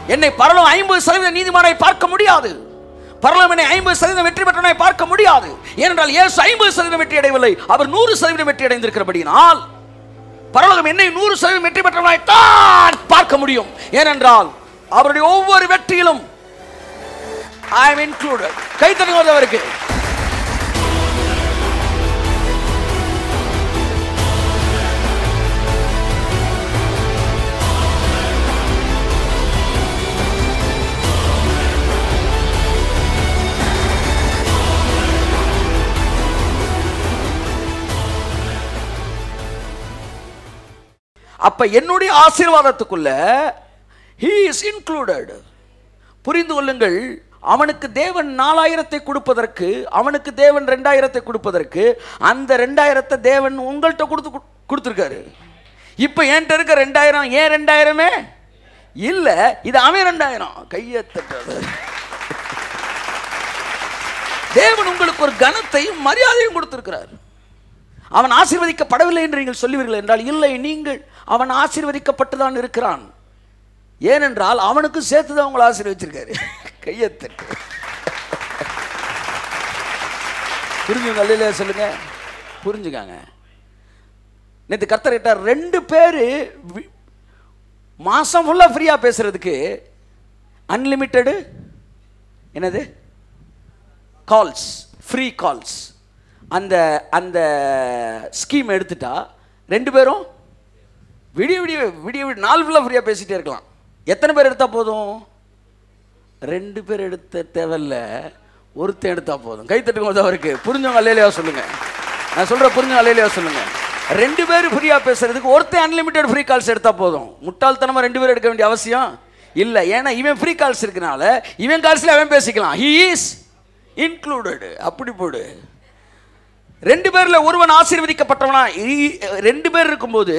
என்னை பரலம் ஐம்பது சதவீத நீதிமானை பார்க்க முடியாது பரலம் என்னை ஐம்பது சதவீதம் வெற்றி பெற்றவனை பார்க்க முடியாது ஏனென்றால் இயேசு ஐம்பது சதவீதம் வெற்றி அடையவில்லை அவர் நூறு சதவீதம் வெற்றி அடைந்திருக்கிறபடியினால் பரலோகம் என்னை நூறு சதவீதம் வெற்றி பெற்றவனாய் தான் பார்க்க முடியும் ஏனென்றால் அவருடைய ஒவ்வொரு வெற்றியிலும் ஐ எம் இன்க்ளூடட் கை தட்டுவது அவருக்கு அப்ப என்னுடைய ஆசீர்வாதத்துக்குள்ள he இஸ் இன்க்ளூடட் புரிந்து கொள்ளுங்கள் அவனுக்கு தேவன் நாலாயிரத்தை கொடுப்பதற்கு அவனுக்கு தேவன் ரெண்டாயிரத்தை கொடுப்பதற்கு அந்த ரெண்டாயிரத்தை தேவன் உங்கள்கிட்ட கொடுத்து கொடுத்துருக்காரு இப்போ என்கிட்ட இருக்க ரெண்டாயிரம் ஏன் ரெண்டாயிரமே இல்லை இது அவன் ரெண்டாயிரம் கையை தட்டுறது தேவன் உங்களுக்கு ஒரு கனத்தையும் மரியாதையும் கொடுத்திருக்கிறார் அவன் ஆசீர்வதிக்கப்படவில்லை என்று நீங்கள் சொல்லுவீர்கள் என்றால் இல்லை நீங்கள் அவன் ஆசீர்வதிக்கப்பட்டுதான் இருக்கிறான் ஏனென்றால் அவனுக்கு சேர்த்து தான் உங்களை ஆசீர்வதிச்சிருக்காரு கையத்தட்டு புரிஞ்சுங்க இல்லையா சொல்லுங்க புரிஞ்சுக்காங்க நேற்று கர்த்தர் கேட்டார் ரெண்டு பேர் மாதம் ஃபுல்லாக ஃப்ரீயாக பேசுறதுக்கு அன்லிமிட்டெடு என்னது கால்ஸ் ஃப்ரீ கால்ஸ் அந்த அந்த ஸ்கீம் எடுத்துட்டா ரெண்டு பேரும் விடிய விடிய விடிய விடிய நாள் ஃபுல்லாக ஃப்ரீயாக பேசிகிட்டே இருக்கலாம் எத்தனை பேர் எடுத்தால் போதும் ரெண்டு பேர் எடுத்த தேவையில்ல ஒருத்தன் எடுத்தால் போதும் கை தட்டுங்க அவருக்கு புரிஞ்சவங்க அல்லையிலையா சொல்லுங்கள் நான் சொல்கிற புரிஞ்சவங்க அல்லையிலையா சொல்லுங்கள் ரெண்டு பேர் ஃப்ரீயாக பேசுறதுக்கு ஒருத்தன் அன்லிமிட்டெட் ஃப்ரீ கால்ஸ் எடுத்தால் போதும் முட்டாள்தனமாக ரெண்டு பேர் எடுக்க வேண்டிய அவசியம் இல்லை ஏன்னா இவன் ஃப்ரீ கால்ஸ் இருக்கனால இவன் கால்ஸில் அவன் பேசிக்கலாம் ஹீ இஸ் இன்க்ளூடடு அப்படி போடு ரெண்டு பேர்ல ஒருவன் ஆசீர்வதிக்கப்பட்டவனா இ- ரெண்டு பேர் இருக்கும்போது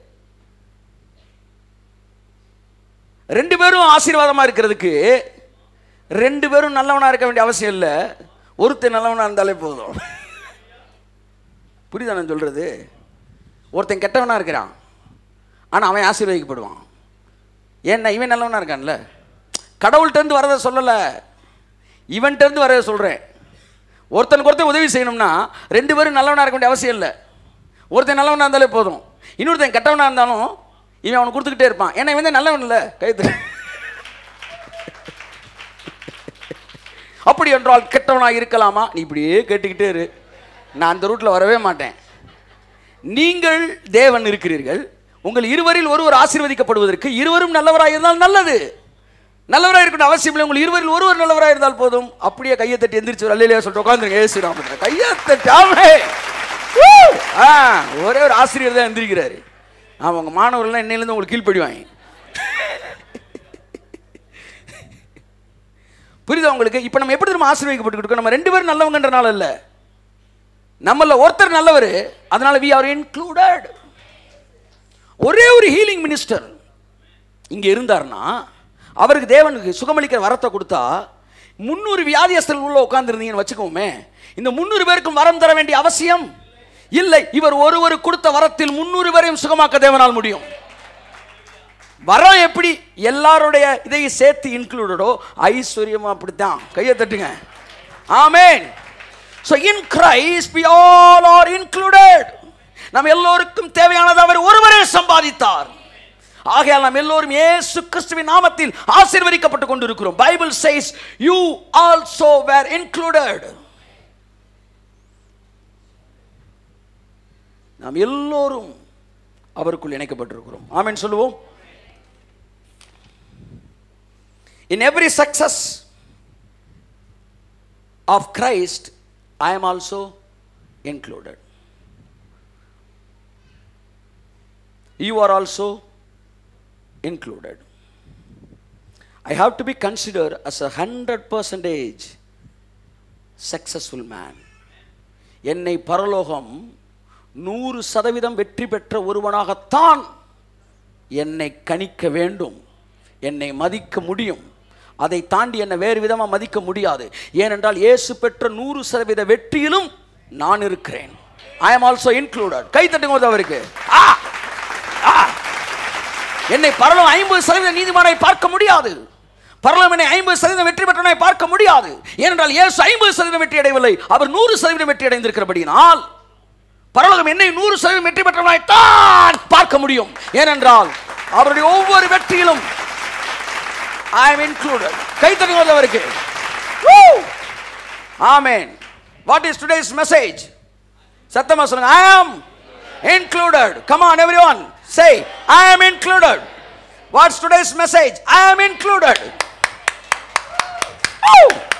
ரெண்டு பேரும் ஆசீர்வாதமா இருக்கிறதுக்கு ரெண்டு பேரும் நல்லவனா இருக்க வேண்டிய அவசியம் இல்லை ஒருத்தன் நல்லவனா இருந்தாலே போதும் புரியுதா நான் சொல்றது ஒருத்தன் கெட்டவனா இருக்கிறான் ஆனா அவன் ஆசீர்வதிக்கப்படுவான் ஏன்னா இவன் நல்லவனா இருக்கான்ல கடவுள்கிட்ட இருந்து வரதை சொல்லலை இவன்கிட்ட இருந்து வரதை சொல்றேன் ஒருத்தனுக்கு ஒருத்தன் உதவி செய்யணும்னா ரெண்டு பேரும் நல்லவனா இருக்க வேண்டிய அவசியம் இல்லை ஒருத்தன் நல்லவனா இருந்தாலே போதும் இன்னொருத்தன் கெட்டவனா இருந்தாலும் இவன் அவனுக்கு கொடுத்துக்கிட்டே இருப்பான் ஏன்னா இவன் தான் நல்லவன் இல்லை கைத்து அப்படி என்றால் கெட்டவனா இருக்கலாமா நீ இப்படியே கேட்டுக்கிட்டே இரு நான் அந்த ரூட்டில் வரவே மாட்டேன் நீங்கள் தேவன் இருக்கிறீர்கள் உங்கள் இருவரில் ஒருவர் ஆசீர்வதிக்கப்படுவதற்கு இருவரும் நல்லவராக இருந்தால் நல்லது நல்லவராக இருக்கணும் அவசியம் இல்லை உங்கள் இருவரில் ஒருவர் நல்லவராக இருந்தால் போதும் அப்படியே கையை தட்டி எந்திரிச்சு அல்லையா சொல்லிட்டு உட்காந்துருங்க ஏசு ராமன் கையை தட்டாமே Woo! ஆ ஒரே ஒரு ஆசிரியர் தான் எந்திரிக்கிறாரு ஆமாம் உங்கள் மாணவர்கள்லாம் இன்னையிலேருந்து உங்களுக்கு கீழ்ப்படிவாங்க புரியுதா உங்களுக்கு இப்போ நம்ம எப்படி நம்ம ஆசீர்வதிக்கப்பட்டு இருக்கோம் நம்ம ரெண்டு பேரும் நல்லவங்கன்றனால இல்லை நம்மள ஒருத்தர் நல்லவர் அதனால வி ஆர் இன்க்ளூடட் ஒரே ஒரு ஹீலிங் மினிஸ்டர் இங்கே இருந்தார்னா அவருக்கு தேவனுக்கு சுகமளிக்கிற வரத்தை கொடுத்தா முந்நூறு வியாதியஸ்தர்கள் உள்ள உட்காந்துருந்தீங்கன்னு வச்சுக்கோமே இந்த முந்நூறு பேருக்கும் வரம் தர வேண்டிய அவசியம் இல்லை இவர் ஒருவர் கொடுத்த வரத்தில் முந்நூறு பேரையும் சுகமாக்க தேவனால் முடியும் வரம் எப்படி எல்லாருடைய இதையும் சேர்த்து இன்க்ளூடடோ ஐஸ்வர்யமா அப்படித்தான் கையை தட்டுங்க amen so in Christ we all are included நம்ம எல்லோருக்கும் தேவையானது அவர் ஒருவரே சம்பாதித்தார் ஆகையால் நாம் எல்லோரும் இயேசு கிறிஸ்துவின் நாமத்தில் ஆசீர்வதிக்கப்பட்டு கொண்டிருக்கிறோம் Bible says you also were included நாம் எல்லோரும் அவருக்குள் இணைக்கப்பட்டிருக்கிறோம் ஆமென் சொல்லுவோம் in every success of Christ, I am also included. You are also included. I have to be considered as a hundred percentage successful man. என்னை பரலோகம் நூறு சதவீதம் வெற்றி பெற்ற ஒருவனாகத்தான் என்னை கணிக்க வேண்டும் என்னை மதிக்க முடியும் அதை தாண்டி என்னை வேறு விதமாக மதிக்க முடியாது ஏனென்றால் இயேசு பெற்ற நூறு சதவீத வெற்றியிலும் நான் இருக்கிறேன் ஐ am ஆல்சோ இன்க்ளூடட் கை தட்டுங்க ஒரு அவருக்கு ஆ ஆ என்னை பரலும் ஐம்பது சதவீத நீதிமானை பார்க்க முடியாது பரலமனை ஐம்பது சதவீதம் வெற்றி பெற்றவனை பார்க்க முடியாது ஏனென்றால் இயேசு ஐம்பது சதவீதம் வெற்றி அடையவில்லை அவர் நூறு சதவீதம் வெற்றி அடைந்திருக்கிறபடியினால் பரலோகம் என்னை நூறு சதவீதம் வெற்றி பெற்றவனாய் தான் பார்க்க முடியும் ஏனென்றால் அவருடைய ஒவ்வொரு வெற்றியிலும் ஐ எம் இன்க்ளூடட் கை தட்டுவது அவருக்கு amen what is today's message சத்தமா சொல்லுங்க I am included come on everyone say I am included what's today's message I am included